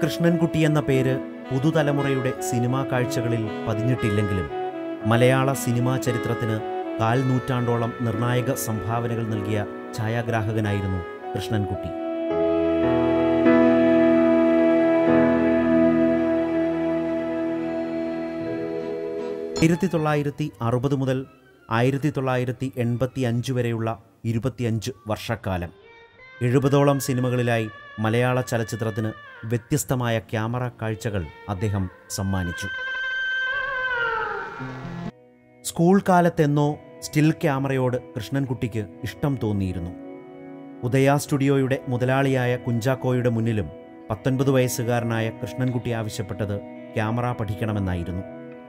കൃഷ്ണൻകുട്ടി എന്ന പേര് പുതുതലമുറയുടെ സിനിമാ കാഴ്ചകളിൽ പതിഞ്ഞിട്ടില്ലെങ്കിലും മലയാള സിനിമാ ചരിത്രത്തിന് കാൽ നൂറ്റാണ്ടോളം നിർണായക സംഭാവനകൾ നൽകിയ ഛായാഗ്രാഹകനായിരുന്നു കൃഷ്ണൻകുട്ടി ആയിരത്തി തൊള്ളായിരത്തി അറുപത് മുതൽ ആയിരത്തി തൊള്ളായിരത്തി എൺപത്തി അഞ്ച് വരെയുള്ള ഇരുപത്തിയഞ്ച് വർഷക്കാലം എഴുപതോളം സിനിമകളിലായി മലയാള ചലച്ചിത്രത്തിന് വ്യത്യസ്തമായ ക്യാമറ കാഴ്ചകൾ അദ്ദേഹം സമ്മാനിച്ചു സ്കൂൾ കാലത്തെന്നോ സ്റ്റിൽ ക്യാമറയോട് കൃഷ്ണൻകുട്ടിക്ക് ഇഷ്ടം തോന്നിയിരുന്നു ഉദയ സ്റ്റുഡിയോയുടെ മുതലാളിയായ കുഞ്ചാക്കോയുടെ മുന്നിലും പത്തൊൻപത് വയസ്സുകാരനായ കൃഷ്ണൻകുട്ടി ആവശ്യപ്പെട്ടത് ക്യാമറ പഠിക്കണമെന്നായിരുന്നു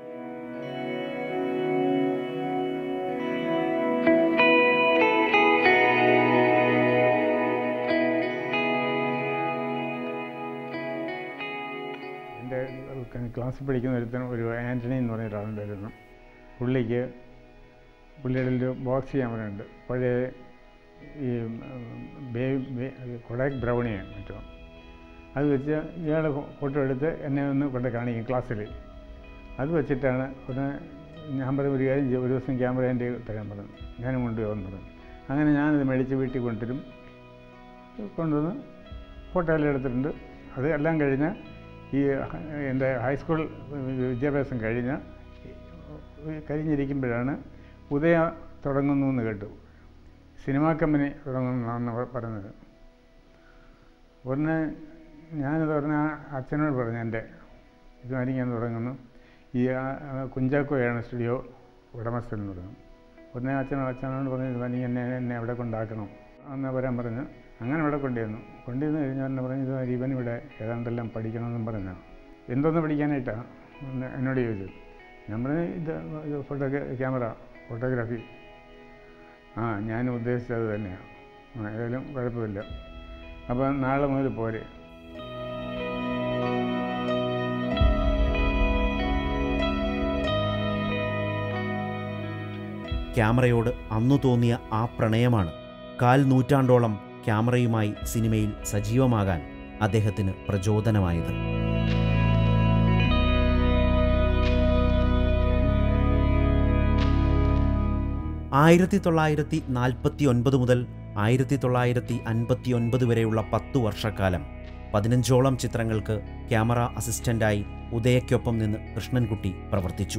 എൻ്റെ ക്ലാസ്സിൽ പഠിക്കുന്ന ഒരുത്തൻ ഒരു ആൻ്റണി എന്ന് പറഞ്ഞ ഒരാളുണ്ടായിരുന്നു പുള്ളിക്ക് പുള്ളിയുടെ ഒരു ബോക്സ് ക്യാമറ ഉണ്ട് പഴയ ഈ ബേ കൊടാക് ബ്രൗണിയാണ് മറ്റോ അത് വെച്ച് ഇയാൾ ഫോട്ടോ എടുത്ത് എന്നെ ഒന്ന് കൊണ്ട് കാണിക്കും ക്ലാസ്സിൽ അത് വെച്ചിട്ടാണ് ഒന്ന് ഞാൻ പറയും ഒരു കാര്യം ചെയ്യ്, ഒരു ദിവസം ക്യാമറ എൻ്റെ തരാൻ പറഞ്ഞു ഞാനും കൊണ്ടുപോകാൻ പറഞ്ഞു അങ്ങനെ ഞാനത് മേടിച്ച് വീട്ടിൽ കൊണ്ടുവരും കൊണ്ടുവന്ന് ഫോട്ടോ എല്ലാം എടുത്തിട്ടുണ്ട് അത് എല്ലാം കഴിഞ്ഞ് ഈ ഹ- എൻ്റെ ഹൈസ്കൂൾ വിദ്യാഭ്യാസം കഴിഞ്ഞ് കഴിഞ്ഞിരിക്കുമ്പോഴാണ് ഉദയ തുടങ്ങുന്നു എന്ന് കേട്ടു സിനിമാ കമ്പനി തുടങ്ങുന്നതാണ് പറഞ്ഞത് ഉടനെ ഞാനത് പറഞ്ഞ അച്ഛനോട് പറഞ്ഞു എൻ്റെ ഇതുമാതിരി ഞാൻ തുടങ്ങുന്നു ഈ ആ- ആ കുഞ്ചാക്കോയാണ് സ്റ്റുഡിയോ ഉടമസ്ഥൻ എന്ന് പറഞ്ഞു ഉടനെ അച്ഛനോട് അച്ഛനോട് പറഞ്ഞു ഇതുമാതിരി എന്നെ എന്നെ അവിടെ കൊണ്ടാക്കണം എന്ന് വരാൻ പറഞ്ഞു അങ്ങനെ ഇവിടെ കൊണ്ടുവന്നു കൊണ്ടുവന്ന് കഴിഞ്ഞാൽ എന്നെ പറഞ്ഞു ഇതുമാതിരി ഇവൻ ഇവിടെ ഏതാണ്ടെല്ലാം പഠിക്കണമെന്നും പറഞ്ഞു എന്തോന്ന് പഠിക്കാനായിട്ടാണ് എന്ന് എന്നോട് ചോദിച്ചു ഞാൻ പറഞ്ഞു ഇത് ഫോട്ടോ ക്യാമറ ഫോട്ടോഗ്രാഫി ആ ഞാൻ ഉദ്ദേശിച്ചത് തന്നെയാണ് ആ ഏതായാലും കുഴപ്പമില്ല അപ്പോൾ നാളെ മുതൽ പോരെ ക്യാമറയോട് അന്നു തോന്നിയ ആ പ്രണയമാണ് കാൽ നൂറ്റാണ്ടോളം ക്യാമറയുമായി സിനിമയിൽ സജീവമാകാൻ അദ്ദേഹത്തിന് പ്രചോദനമായത് ആയിരത്തി തൊള്ളായിരത്തി നാൽപ്പത്തി ഒൻപത് മുതൽ ആയിരത്തി തൊള്ളായിരത്തി അൻപത്തി ഒൻപത് വരെയുള്ള പത്തു വർഷക്കാലം പതിനഞ്ചോളം ചിത്രങ്ങൾക്ക് ക്യാമറ അസിസ്റ്റന്റായി ഉദയയ്ക്കൊപ്പം നിന്ന് കൃഷ്ണൻകുട്ടി പ്രവർത്തിച്ചു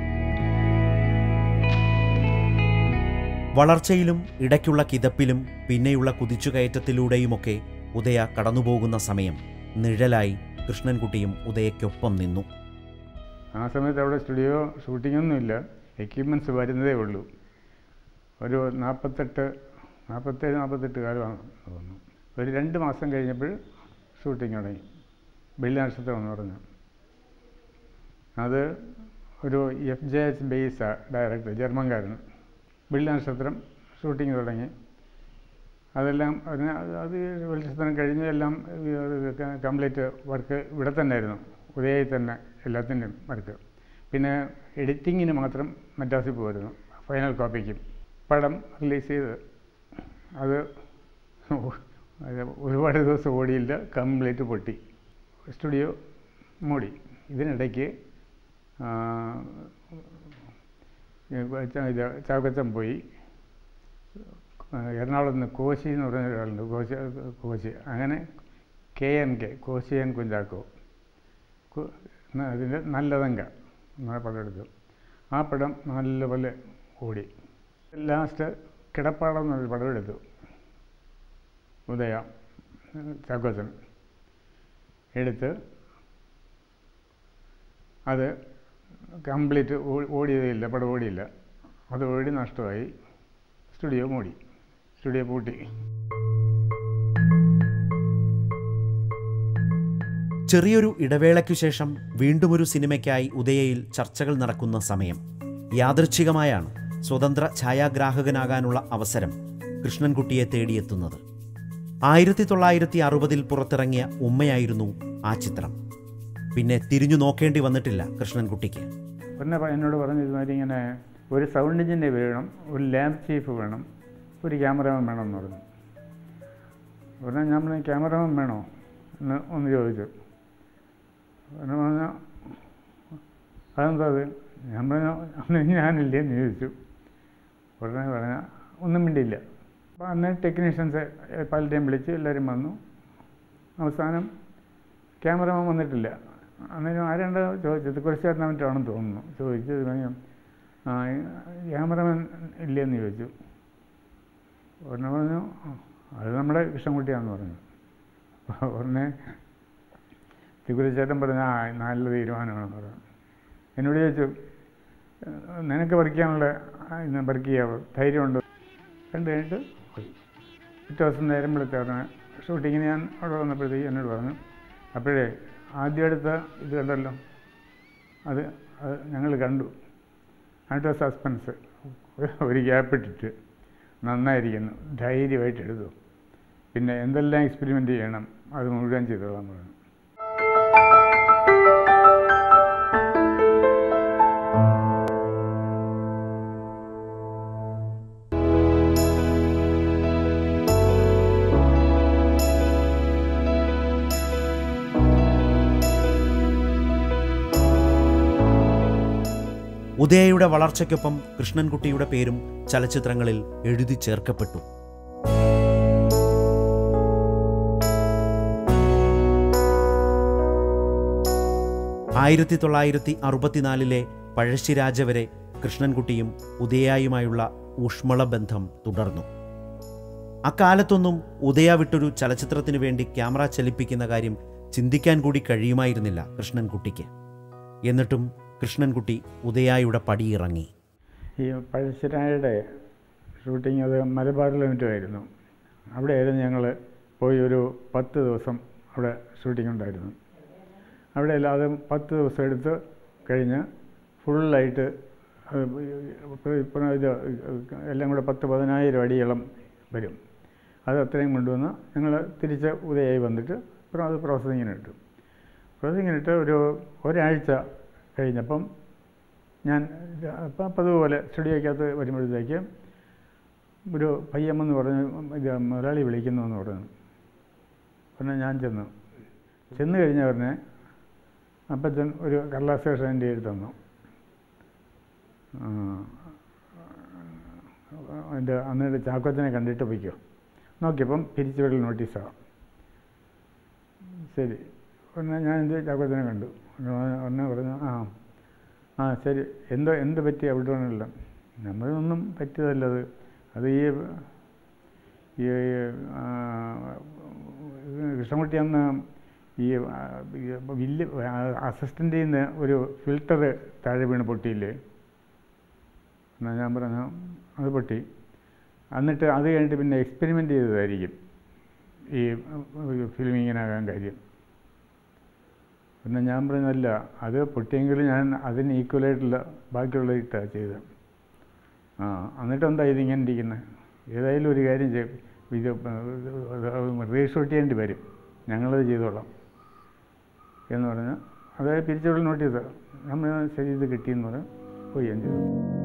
വളർച്ചയിലും ഇടയ്ക്കുള്ള കിതപ്പിലും പിന്നെയുള്ള കുതിച്ചുകയറ്റത്തിലൂടെയുമൊക്കെ ഉദയ കടന്നുപോകുന്ന സമയം നിഴലായി കൃഷ്ണൻകുട്ടിയും ഉദയയ്ക്കൊപ്പം നിന്നു ആ സമയത്ത് അവിടെ സ്റ്റുഡിയോ ഷൂട്ടിങ്ങൊന്നുമില്ല എക്യുപ്മെൻറ്റ്സ് വരുന്നതേ ഉള്ളൂ ഒരു നാൽപ്പത്തെട്ട് നാൽപ്പത്തേഴ് നാൽപ്പത്തെട്ട് കാലമാണ് തോന്നുന്നു ഒരു രണ്ട് മാസം കഴിഞ്ഞപ്പോൾ ഷൂട്ടിങ് തുടങ്ങി വെള്ളി നക്ഷത്രം എന്ന് പറഞ്ഞു അത് ഒരു F J H base director ജർമ്മൻകാരൻ വെള്ളി നക്ഷത്രം ഷൂട്ടിങ് തുടങ്ങി അതെല്ലാം അതിന് അത് അത് വെള്ളി നക്ഷത്രം കഴിഞ്ഞ് എല്ലാം കംപ്ലീറ്റ് വർക്ക് ഇവിടെ തന്നെ ആയിരുന്നു ഉദയയിൽ തന്നെ എല്ലാത്തിൻ്റെയും വർക്ക് പിന്നെ എഡിറ്റിങ്ങിന് മാത്രം മദ്രാസിൽ പോയിരുന്നു ഫൈനൽ കോപ്പിക്കും പടം റിലീസ് ചെയ്ത് അത് അത് ഒരുപാട് ദിവസം ഓടിയില്ല കംപ്ലീറ്റ് പൊട്ടി സ്റ്റുഡിയോ മൂടി ഇതിനിടയ്ക്ക് ആ, ച- ഇത് ചാക്കച്ചൻ പോയി ആ, എറണാകുളത്ത് നിന്ന് കോശി എന്ന് പറഞ്ഞ ഒരാളുണ്ട് കോശി കോശി അങ്ങനെ K N K Koshy N Kunchacko കു- ന- അതിൻ്റെ നല്ലതങ്ക എന്ന പടം എടുത്തു ആ പടം നല്ലപോലെ ഓടി ലാസ്റ്റ് കിടപ്പാടം എന്നൊരു പടം എടുത്തു ഉദയ ചാക്കോച്ചൻ എടുത്ത് അത് കംപ്ലീറ്റ് ഓടിയതില്ല പടം ഓടിയില്ല അത് ഓടി നഷ്ടമായി സ്റ്റുഡിയോ മൂടി സ്റ്റുഡിയോ പൂട്ടി ചെറിയൊരു ഇടവേളയ്ക്കു ശേഷം വീണ്ടും ഒരു സിനിമയ്ക്കായി ഉദയയിൽ ചർച്ചകൾ നടക്കുന്ന സമയം യാദൃച്ഛികമായാണ് സ്വതന്ത്ര ഛായാഗ്രാഹകനാകാനുള്ള അവസരം കൃഷ്ണൻകുട്ടിയെ തേടിയെത്തുന്നത് ആയിരത്തി തൊള്ളായിരത്തി അറുപതിൽ പുറത്തിറങ്ങിയ ഉമ്മയായിരുന്നു ആ ചിത്രം പിന്നെ തിരിഞ്ഞു നോക്കേണ്ടി വന്നിട്ടില്ല കൃഷ്ണൻകുട്ടിക്ക് പിന്നെ പ- എന്നോട് പറഞ്ഞു ഇതുമാതിരി ഇങ്ങനെ ഒരു സൗണ്ട് എഞ്ചിൻ്റെ വേണം ഒരു ലാബ് ചീഫ് വേണം ഒരു ക്യാമറമാൻ വേണം എന്ന് പറഞ്ഞു ഉടനെ ഞാൻ പറഞ്ഞു ക്യാമറമാൻ വേണോ എന്ന് ഒന്ന് ചോദിച്ചു ഉടനെ പറഞ്ഞു അതെന്താ അത് ഞാൻ പറഞ്ഞു അന്ന് ഞാനില്ലേ എന്ന് ചോദിച്ചു ഉടനെ പറഞ്ഞ ഒന്നും മിണ്ടിയില്ല അപ്പോൾ അന്ന് ടെക്നീഷ്യൻസ് പലരെയും വിളിച്ച് എല്ലാവരും വന്നു അവസാനം ക്യാമറമാൻ വന്നിട്ടില്ല അന്നേരം ആരാണ്ട് ചോദിച്ചത് കുറച്ച് ചേട്ടനാണെന്ന് തോന്നുന്നു ചോദിച്ചു പറഞ്ഞു ആ ക്യാമറമാൻ ഇല്ലെന്ന് ചോദിച്ചു ഉടനെ പറഞ്ഞു "ആ, അത് നമ്മുടെ കൃഷ്ണൻകുട്ടിയാണെന്ന് പറഞ്ഞു അപ്പോൾ ഉടനെ തിരുക്കുരച്ചേട്ടൻ പറഞ്ഞു ആ നല്ല തീരുമാനമാണെന്ന് പറഞ്ഞു എന്നോട് ചോദിച്ചു "ഏഹ്, നിനക്ക് പറിക്കാനുള്ള ഇന്ന് വർക്ക് ചെയ്യാവോ ധൈര്യമുണ്ട് കണ്ടു കഴിഞ്ഞിട്ട് പോയി പിറ്റേ ദിവസം നേരം വിളിച്ചാണ് ഷൂട്ടിങ്ങിന് ഞാൻ അവിടെ വന്നപ്പോഴത്തേക്ക് എന്നോട് പറഞ്ഞു അപ്പോഴേ ആദ്യം എടുത്ത ഇത് കണ്ടല്ലോ അത് അത് ഞങ്ങൾ കണ്ടു അതിൻ്റെ സസ്പെൻസ് ഒരു ഗ്യാപ്പ് ഇട്ടിട്ട് നന്നായിരിക്കുന്നു ധൈര്യമായിട്ട് എഴുതൂ പിന്നെ എന്തെല്ലാം എക്സ്പെരിമെൻ്റ് ചെയ്യണം അത് മുഴുവൻ ചെയ്തോളാൻ പറഞ്ഞു ഉദയയുടെ വളർച്ചയ്ക്കൊപ്പം കൃഷ്ണൻകുട്ടിയുടെ പേരും ചലച്ചിത്രങ്ങളിൽ എഴുതി ചേർക്കപ്പെട്ടു ആയിരത്തി തൊള്ളായിരത്തി അറുപത്തിനാലിലെ പഴശ്ശിരാജ വരെ കൃഷ്ണൻകുട്ടിയും ഉദയായുമായുള്ള ഊഷ്മള ബന്ധം തുടർന്നു അക്കാലത്തൊന്നും ഉദയ വിട്ടൊരു ചലച്ചിത്രത്തിനു വേണ്ടി ക്യാമറ ചലിപ്പിക്കുന്ന കാര്യം ചിന്തിക്കാൻ കൂടി കഴിയുമായിരുന്നില്ല കൃഷ്ണൻകുട്ടിക്ക് എന്നിട്ടും കൃഷ്ണൻകുട്ടി ഉദയായുടെ പടിയിറങ്ങി ഈ പഴശ്ശിരായുടെ ഷൂട്ടിംഗ് അത് മലബാറിൽ മറ്റുമായിരുന്നു അവിടെയായിരുന്നു ഞങ്ങൾ പോയി ഒരു പത്ത് ദിവസം അവിടെ ഷൂട്ടിംഗ് ഉണ്ടായിരുന്നു അവിടെ എല്ലാതെ പത്ത് ദിവസം എടുത്ത് കഴിഞ്ഞ് ഫുള്ളായിട്ട് അത് ഇപ്പോൾ ഇത് എല്ലാം കൂടെ പത്ത് പതിനായിരം അടിയോളം വരും അത് അത്രയും കൊണ്ടുവന്ന് ഞങ്ങൾ തിരിച്ച് ഉദയായി വന്നിട്ട് അப்புறம் അത് പ്രോസസ്സിങ്ങിന് ഇട്ടു പ്രോസസ്സിങ്ങിനിട്ട് ഒരു ഒരാഴ്ച കഴിഞ്ഞപ്പം ഞാൻ അപ്പം അപ്പം അതുപോലെ സ്റ്റുഡിയോയ്ക്കകത്ത് വരുമ്പോഴത്തേക്ക് ഒരു പയ്യമ്മെന്ന് പറഞ്ഞ് ഇത് മുതലാളി വിളിക്കുന്നു എന്ന് പറഞ്ഞു പിന്നെ ഞാൻ ചെന്നു ചെന്ന് കഴിഞ്ഞ ഉടനെ അപ്പച്ചൻ ഒരു കടലാസ് സ്റ്റേഷൻ എൻ്റെ കയ്യിൽ തന്നു എൻ്റെ അന്നിട്ട് ചാക്കോച്ചനെ കണ്ടിട്ട് പോയിക്കോ നോക്കിയപ്പം പിരിച്ചുവിടൽ നോട്ടീസാണ് ശരി ഒന്ന് ഞാൻ എന്ത് ചാക്കോച്ചനെ കണ്ടു ഒന്ന് പറഞ്ഞു ആ ആ ശരി എന്തോ എന്ത് പറ്റി അവിടെ വേണമല്ലോ നമ്മളൊന്നും പറ്റിയതല്ലത് അത് ഈ ഈ ആ, കൃഷ്ണൻകുട്ടി അന്ന് ഈ ആ, ഈ വലിയ അസിസ്റ്റൻ്റിൽ നിന്ന് ഒരു ഫിൽറ്റർ താഴെ വീണ് പൊട്ടിയില്ലേ എന്നാൽ ഞാൻ പറഞ്ഞു അത് പൊട്ടി എന്നിട്ട് അത് കഴിഞ്ഞിട്ട് പിന്നെ എക്സ്പെരിമെൻ്റ് ചെയ്തതായിരിക്കും ഈ ഫിലിമിങ്ങിനാകാൻ കാര്യം പിന്നെ ഞാൻ പറഞ്ഞല്ല അത് പൊട്ടിയെങ്കിലും ഞാൻ അതിന് ഈക്വലായിട്ടുള്ള ബാക്കിയുള്ള ഇട്ടാണ് ചെയ്തത് ആ എന്നിട്ട് എന്താ ഇതിങ്ങനെ ഇരിക്കുന്നത് ഏതായാലും ഒരു കാര്യം ചെയ്യും ഇത് റീഷൂട്ട് ചെയ്യേണ്ടി വരും ഞങ്ങളത് ചെയ്തോളാം എന്ന് പറഞ്ഞ് അതായത് പിരിച്ചുവിടൽ നോട്ടീസ് നമ്മൾ ശരി ഇത് കിട്ടിയെന്ന് പറഞ്ഞ് പോയി ഞാൻ ചെയ്തു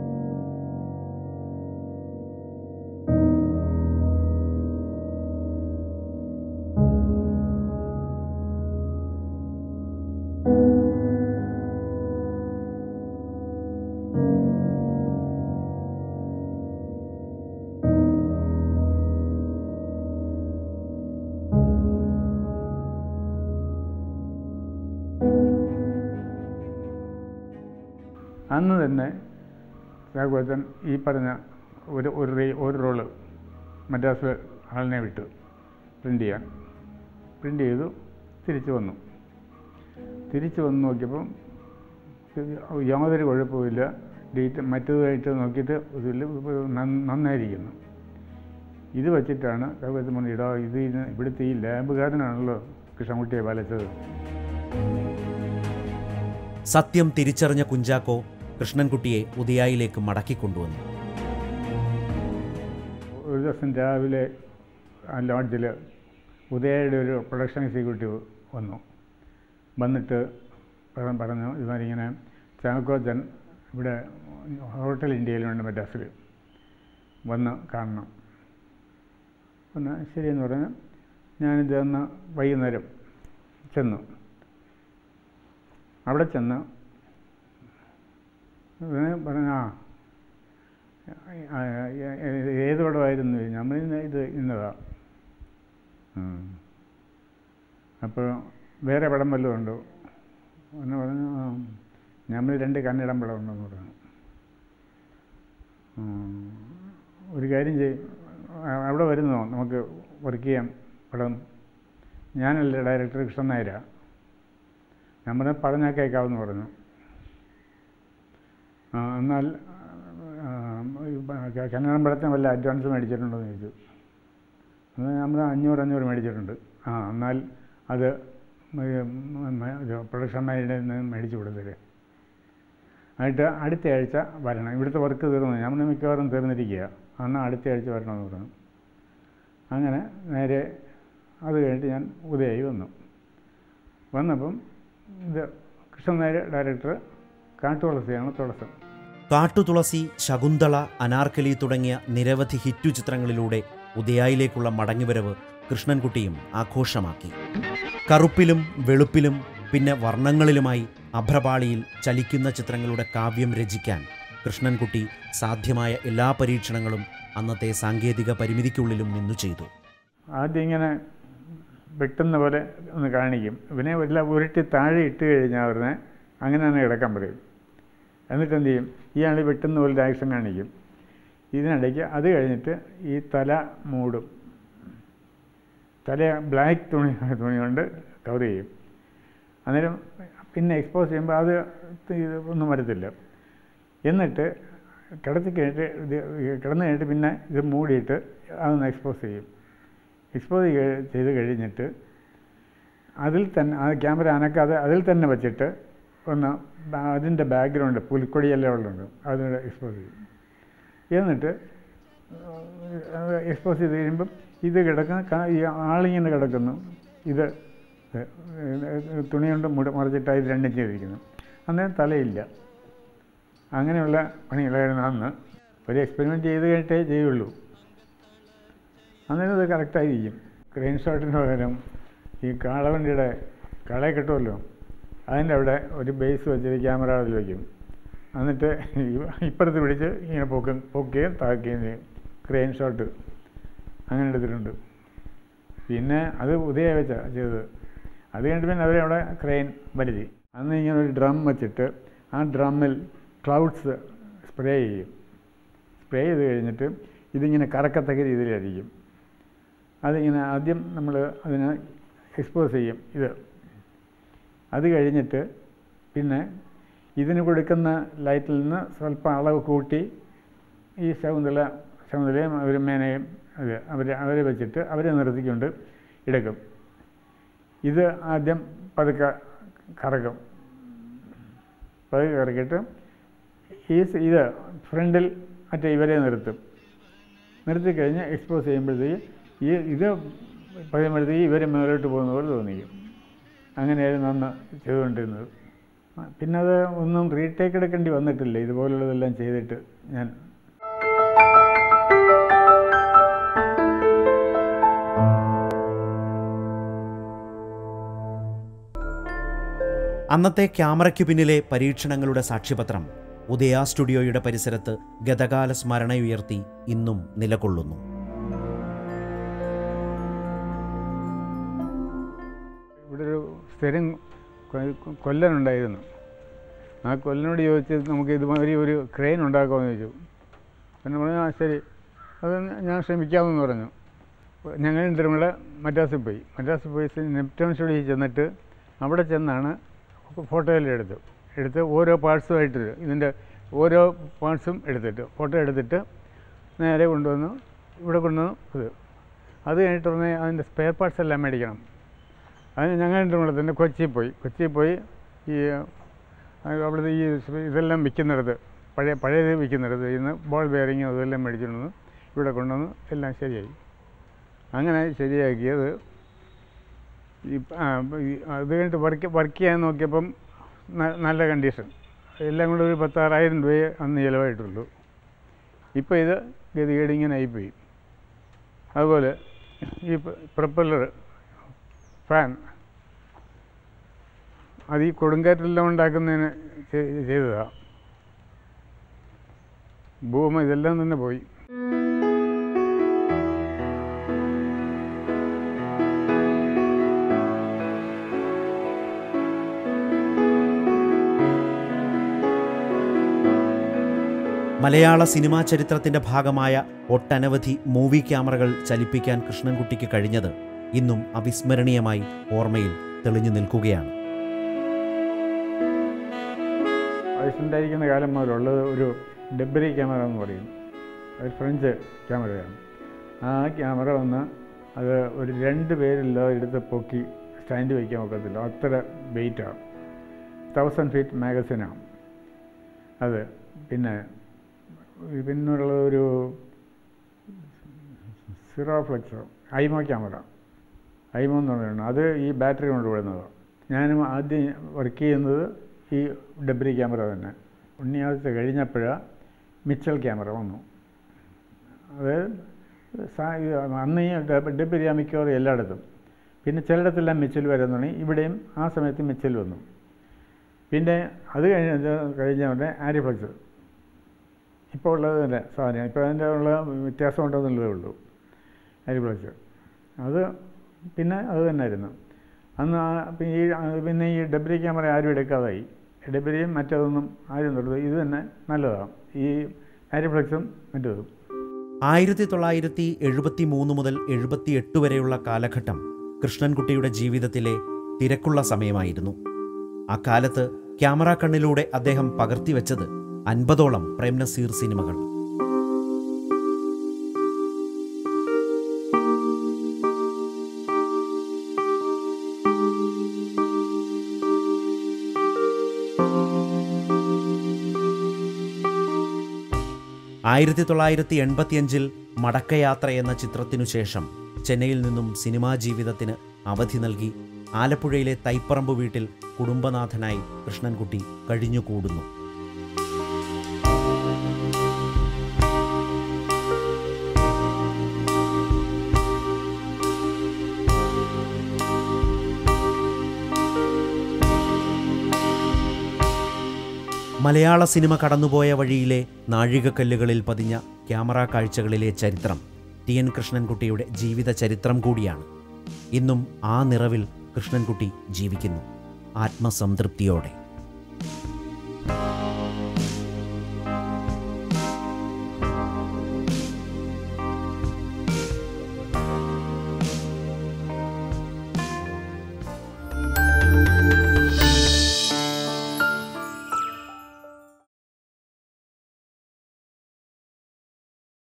അന്ന് തന്നെ രാഘവച്ചൻ ഈ പറഞ്ഞ ഒരു ഒരു റീ- ഒരു റോള് മദ്രാസ് ആളിനെ വിട്ടു പ്രിൻ്റ് ചെയ്യാൻ പ്രിൻ്റ് ചെയ്തു തിരിച്ചു വന്നു തിരിച്ചു വന്ന് നോക്കിയപ്പം ഇത് യാതൊരു കുഴപ്പമില്ല ഡീറ്റ് മറ്റേതായിട്ട് നോക്കിയിട്ട് ഇതിൽ നന്ന- നന്നായിരിക്കുന്നു ഇത് വച്ചിട്ടാണ് രാഘവച്ചൻ പറഞ്ഞു ഇടാ ഇത് ഇന്ന് ഇവിടുത്തെ ഈ ലാബുകാരനാണല്ലോ കൃഷ്ണൻകുട്ടിയെ വലച്ചത് സത്യം തിരിച്ചറിഞ്ഞ കുഞ്ചാക്കോ കൃഷ്ണൻകുട്ടിയെ ഉദയായിലേക്ക് മടക്കിക്കൊണ്ടുവന്നു ഒരു ദിവസം രാവിലെ ആ ലോഡ്ജിൽ ഉദയയുടെ ഒരു പ്രൊഡക്ഷൻ എക്സിക്യൂട്ടീവ് വന്നു വന്നിട്ട് പറ- പറഞ്ഞു ഇതുമാതിരി ഇങ്ങനെ ചാക്കോച്ചൻ ഇവിടെ ഹോട്ടൽ ഇന്ത്യയിലുണ്ട് മദ്രാസിൽ വന്ന് കാണണം ഒന്ന് ശരിയെന്ന് പറഞ്ഞ് ഞാനിത് അന്ന് വൈകുന്നേരം ചെന്നു അവിടെ ചെന്ന് ഇവന് പറഞ്ഞു ആ ആ, ഏത് പടമായിരുന്നു നമ്മൾ ഇത് ഇന്നതാ ഉം. അപ്പോൾ വേറെ പടം വല്ലതും ഉണ്ടോ എന്ന് പറഞ്ഞു ആ നമ്മൾ രണ്ട് കന്നഡം പടം ഉണ്ടെന്ന് പറഞ്ഞു ഉം. ഒരു കാര്യം ചെയ്യും അവിടെ വരുന്നോ നമുക്ക് വർക്ക് ചെയ്യാം പടം ഞാനല്ല ഡയറക്ടർ കൃഷ്ണൻ നായരാ നമ്മൾ പറഞ്ഞാൽ കേൾക്കാമെന്ന് പറഞ്ഞു ആ, എന്നാൽ ആ, ഈ പ- കന്നഡം പടത്തിന് വല്ല അഡ്വാൻസ് മേടിച്ചിട്ടുണ്ടോ എന്ന് ചോദിച്ചു എന്നാൽ നമ്മൾ അഞ്ഞൂറ് അഞ്ഞൂറ് മേടിച്ചിട്ടുണ്ട് ആ എന്നാൽ അത് പ്രൊഡക്ഷൻ മാനേജറിൽ നിന്ന് മേടിച്ചു കൊടുത്തത് എന്നിട്ട് അടുത്ത ആഴ്ച വരണം ഇവിടുത്തെ വർക്ക് തീർന്നു നമ്മൾ മിക്കവാറും തീർന്നിരിക്കുക എന്നാൽ അടുത്ത ആഴ്ച വരണമെന്ന് പറഞ്ഞു അങ്ങനെ നേരെ അത് കഴിഞ്ഞിട്ട് ഞാൻ ഉദയായി വന്നു വന്നപ്പം ഇത് കൃഷ്ണൻ നായർ ഡയറക്ടർ കാട്ടുതുളസിയാണ് തുളസം കാട്ടുതുളസി ശകുന്തള അനാർക്കലി തുടങ്ങിയ നിരവധി ഹിറ്റു ചിത്രങ്ങളിലൂടെ ഉദയായിലേക്കുള്ള മടങ്ങിവരവ് കൃഷ്ണൻകുട്ടിയും ആഘോഷമാക്കി കറുപ്പിലും വെളുപ്പിലും പിന്നെ വർണ്ണങ്ങളിലുമായി അഭ്രപാളിയിൽ ചലിക്കുന്ന ചിത്രങ്ങളുടെ കാവ്യം രചിക്കാൻ കൃഷ്ണൻകുട്ടി സാധ്യമായ എല്ലാ പരീക്ഷണങ്ങളും അന്നത്തെ സാങ്കേതിക പരിമിതിക്കുള്ളിലും നിന്നു ചെയ്തു ആദ്യം ഇങ്ങനെ വെട്ടുന്ന പോലെ ഒന്ന് കാണിക്കും ഇവനെ എല്ലാം ഉരുട്ടി താഴെ ഇട്ട് കഴിഞ്ഞാൽ അവരെ അങ്ങനെ തന്നെ കിടക്കാൻ പറയും എന്നിട്ട് എന്ത് ചെയ്യും ഇയാൾ വെട്ടുന്ന പോലെ ആക്ഷൻ കാണിക്കും ഇതിനിടയ്ക്ക് അത് കഴിഞ്ഞിട്ട് ഈ തല മൂടും തല ബ്ലാക്ക് തുണി തുണി കൊണ്ട് കവർ ചെയ്യും അന്നേരം പിന്നെ എക്സ്പോസ് ചെയ്യുമ്പോൾ അത് ഇത് ഒന്നും വരത്തില്ല എന്നിട്ട് കിടത്തി കഴിഞ്ഞിട്ട് ഇത് കിടന്നു കഴിഞ്ഞിട്ട് പിന്നെ ഇത് മൂടിയിട്ട് അതൊന്ന് എക്സ്പോസ് ചെയ്യും എക്സ്പോസ് ചെയ്ത് കഴിഞ്ഞിട്ട് അതിൽ തന്നെ ആ ക്യാമറ അനക്കാതെ അതിൽ തന്നെ വെച്ചിട്ട് ഒന്ന് ബാ- അതിൻ്റെ ബാക്ക്ഗ്രൗണ്ട് പുൽക്കൊടിയെല്ലാം ഉള്ളുണ്ട് അതിനോട് എക്സ്പോസ് ചെയ്യും എന്നിട്ട് എക്സ്പോസ് ചെയ്ത് കഴിയുമ്പം ഇത് കിടക്കുന്ന കാ- ഈ ആളിങ്ങനെ കിടക്കുന്നു ഇത് തുണി കൊണ്ട് മുട മറിച്ചിട്ട് അതിൽ രണ്ടും ചെയ്തിരിക്കുന്നു അന്നേരം തലയില്ല അങ്ങനെയുള്ള പണികളായിരുന്നു അന്ന് ഒരു എക്സ്പെരിമെൻറ്റ് ചെയ്ത് കഴിഞ്ഞിട്ടേ ചെയ്യുള്ളൂ അന്നേരം ഇത് കറക്റ്റായിരിക്കും ക്രെയിൻ ഷോട്ടിന് പകരം ഈ കാളവണ്ടിയുടെ കളയെ കിട്ടുമല്ലോ അതിൻ്റെ അവിടെ ഒരു ബേസ് വെച്ചിട്ട് ക്യാമറ അതിൽ വയ്ക്കും എന്നിട്ട് ഇവ- ഇപ്പുറത്ത് പിടിച്ച് ഇങ്ങനെ പൊക്കും പൊക്കുകയും താക്കുകയും ചെയ്യും ക്രെയിൻ ഷോട്ട് അങ്ങനെ എടുത്തിട്ടുണ്ട് പിന്നെ അത് ഉദയ വെച്ചാണ് ചെയ്തത് അത് കഴിഞ്ഞിട്ട് പിന്നെ അവരവിടെ ക്രെയിൻ വരുതി അന്ന് ഇങ്ങനെ ഒരു ഡ്രം വെച്ചിട്ട് ആ ഡ്രമ്മിൽ ക്ലൗഡ്സ് സ്പ്രേ ചെയ്യും സ്പ്രേ ചെയ്ത് കഴിഞ്ഞിട്ട് ഇതിങ്ങനെ കറക്കത്തക്ക രീതിയിലായിരിക്കും അതിങ്ങനെ ആദ്യം നമ്മൾ അതിനെ എക്സ്പോസ് ചെയ്യും ഇത് അത് കഴിഞ്ഞിട്ട് പിന്നെ ഇതിന് കൊടുക്കുന്ന ലൈറ്റിൽ നിന്ന് സ്വല്പം അളവ് കൂട്ടി ഈ ശകുന്തള ശകുന്തളയും അവർ മേനയും അത് അവർ അവരെ വെച്ചിട്ട് അവരെ നിർത്തിക്കൊണ്ട് എടുക്കും ഇത് ആദ്യം പതുക്കെ കറക്കും പതുക്കെ കറക്കിയിട്ട് ഈ സ- ഇത് ഫ്രണ്ടിൽ മറ്റേ ഇവരെ നിർത്തും നിർത്തി കഴിഞ്ഞ് എക്സ്പോസ് ചെയ്യുമ്പോഴത്തേക്ക് ഈ ഇത് പറയുമ്പോഴത്തേക്ക് ഇവർ മേലോട്ട് പോകുന്ന പോലെ തോന്നിക്കും അങ്ങനെയായിരുന്നു അന്ന് ചെയ്തുകൊണ്ടിരുന്നത് ആ, പിന്നെ അത് ഒന്നും റീടേക്ക് എടുക്കേണ്ടി വന്നിട്ടില്ല ഇതുപോലുള്ളതെല്ലാം ചെയ്തിട്ട് ഞാൻ അന്നത്തെ ക്യാമറയ്ക്കു പിന്നിലെ പരീക്ഷണങ്ങളുടെ സാക്ഷ്യപത്രം ഉദയ സ്റ്റുഡിയോയുടെ പരിസരത്ത് ഗതകാല സ്മരണയുയർത്തി ഇന്നും നിലകൊള്ളുന്നു ഇവിടെ ഒരു സ്ഥിരം കൊ- കൊല്ലനുണ്ടായിരുന്നു ആ കൊല്ലനോട് ചോദിച്ച് നമുക്ക് ഇതുമാതിരി ഒരു ക്രെയിൻ ഉണ്ടാക്കാമെന്ന് ചോദിച്ചു പിന്നെ പറഞ്ഞു ആ ശരി അത് ഞാൻ ശ്രമിക്കാമെന്ന് പറഞ്ഞു ഞങ്ങൾ രണ്ടും കൂടെ മദ്രാസിൽ പോയി മദ്രാസിൽ പോയി നെപ്റ്റോൺ സ്റ്റുഡിയോയിൽ ചെന്നിട്ട് അവിടെ ചെന്നാണ് ഫോട്ടോയെല്ലാം എടുത്തു എടുത്ത് ഓരോ പാർട്സുമായിട്ട് ഇതിൻ്റെ ഓരോ പാർട്സും എടുത്തിട്ട് ഫോട്ടോ എടുത്തിട്ട് നേരെ കൊണ്ടുവന്നു ഇവിടെ കൊണ്ടുവന്നു ഇത് അത് കഴിഞ്ഞിട്ട് ഉടനെ അതിൻ്റെ സ്പെയർ പാർട്സ് എല്ലാം മേടിക്കണം അതിന് ഞങ്ങൾ രണ്ടും കൂടെ തന്നെ കൊച്ചിയിൽ പോയി കൊച്ചിയിൽ പോയി ഈ അത് അവിടുത്തെ ഈ സ് ഇതെല്ലാം വിൽക്കുന്നിടത്ത് പഴയ പഴയത് വിൽക്കുന്നിടത്ത് ഇന്ന് ബോൾ ബെയറിങ് അതെല്ലാം മേടിച്ചുകൊണ്ട് വന്ന് ഇവിടെ കൊണ്ടുവന്ന് എല്ലാം ശരിയായി അങ്ങനെ ശരിയാക്കിയത് ഈ ആ, ഈ അത് കഴിഞ്ഞിട്ട് വർക്ക് വർക്ക് ചെയ്യാൻ നോക്കിയപ്പം ന- നല്ല കണ്ടീഷൻ എല്ലാം കൂടെ ഒരു പത്താറായിരം രൂപയെ അന്ന് ചിലവായിട്ടുള്ളൂ ഇപ്പോൾ ഇത് ഗതികേട് ഇങ്ങനെ ആയിപ്പോയി അതുപോലെ ഈ പ്രൊപ്പല്ലർ ഫാൻ അത് ഈ കൊടുങ്കാറ്റെല്ലാം ഉണ്ടാക്കുന്നതിന് ചെ- ചെയ്തതാണ് ഭൂമി ഇതെല്ലാം തന്നെ പോയി മലയാള സിനിമാ ചരിത്രത്തിന്റെ ഭാഗമായ ഒട്ടനവധി മൂവി ക്യാമറകൾ ചലിപ്പിക്കാൻ കൃഷ്ണൻകുട്ടിക്ക് കഴിഞ്ഞത് ഇന്നും അവിസ്മരണീയമായി ഓർമ്മയിൽ തെളിഞ്ഞു നിൽക്കുകയാണ് വയസ്സുണ്ടായിരിക്കുന്ന കാലം മുതലുള്ളത് ഒരു ഡെബ്രി ക്യാമറ എന്ന് പറയും അത് ഫ്രഞ്ച് ക്യാമറയാണ് ആ ക്യാമറ വന്ന് അത് ഒരു രണ്ട് പേരില്ലാതെ എടുത്ത് പൊക്കി സ്റ്റാൻഡ് വയ്ക്കാൻ ഒക്കത്തില്ല അത്ര വെയിറ്റാണ് തൗസൻഡ് ഫീറ്റ് മാഗസിനാണ് അത് പിന്നെ പിന്നുള്ളത് ഒരു സീറോ ഫ്ലെക്സോ ഐമോ ക്യാമറ ഐമോ എന്ന് പറയുന്നത് അത് ഈ ബാറ്ററി കൊണ്ടുവിടുന്നതാണ് ഞാനും ആദ്യം വർക്ക് ചെയ്യുന്നത് ഈ ഡബ്രി ക്യാമറ തന്നെ ഉണ്ണിയാഴ്ച കഴിഞ്ഞപ്പോഴാണ് മിച്ചൽ ക്യാമറ വന്നു അത് സാ- ഇത് അന്ന് ഈ ഡബ് ഡബ്രി മിക്കവാറും എല്ലായിടത്തും പിന്നെ ചിലയിടത്തെല്ലാം മിച്ചൽ വരാൻ തുടങ്ങി ഇവിടെയും ആ സമയത്ത് മിച്ചൽ വന്നു പിന്നെ അത് കഴിഞ്ഞ കഴിഞ്ഞ ഉടനെ ആര്യഫ്ലക്സ് ഇപ്പോൾ ഉള്ളത് തന്നെ സാധനം ഇപ്പോൾ അതിൻ്റെ ഉള്ള വ്യത്യാസം ഉണ്ടെന്നുള്ളതേ ഉള്ളൂ ആര്യഫ്ലക്സ് അത് പിന്നെ അത് തന്നെയായിരുന്നു അന്ന് ആ പി- ഈ ആ പിന്നെ ഈ ഡബ്രി ക്യാമറ ആരും എടുക്കാതായി ഡബ്രിയും മറ്റതൊന്നും ആരും തൊടുന്നത് ഇത് തന്നെ നല്ലതാണ് ഈ ആര്യഫ്ലക്സും മറ്റതും ആയിരത്തി തൊള്ളായിരത്തി എഴുപത്തി മൂന്ന് മുതൽ എഴുപത്തി എട്ട് വരെയുള്ള കാലഘട്ടം കൃഷ്ണൻകുട്ടിയുടെ ജീവിതത്തിലെ തിരക്കുള്ള സമയമായിരുന്നു അക്കാലത്ത് ക്യാമറ കണ്ണിലൂടെ അദ്ദേഹം പകർത്തിവെച്ചത് അൻപതോളം പ്രേംനസീർ സിനിമകൾ ആയിരത്തി തൊള്ളായിരത്തി എൺപത്തിയഞ്ചിൽ മടക്കയാത്ര എന്ന ചിത്രത്തിനു ശേഷം ചെന്നൈയിൽ നിന്നും സിനിമാ ജീവിതത്തിന് അവധി നൽകി ആലപ്പുഴയിലെ തൈപ്പറമ്പ് വീട്ടിൽ കുടുംബനാഥനായി കൃഷ്ണൻകുട്ടി കഴിഞ്ഞുകൂടുന്നു മലയാള സിനിമ കടന്നുപോയ വഴിയിലെ നാഴികക്കല്ലുകളിൽ പതിഞ്ഞ ക്യാമറ കാഴ്ചകളിലെ ചരിത്രം ടി എൻ കൃഷ്ണൻകുട്ടിയുടെ ജീവിത ചരിത്രം കൂടിയാണ് ഇന്നും ആ നിറവിൽ കൃഷ്ണൻകുട്ടി ജീവിക്കുന്നു ആത്മസംതൃപ്തിയോടെ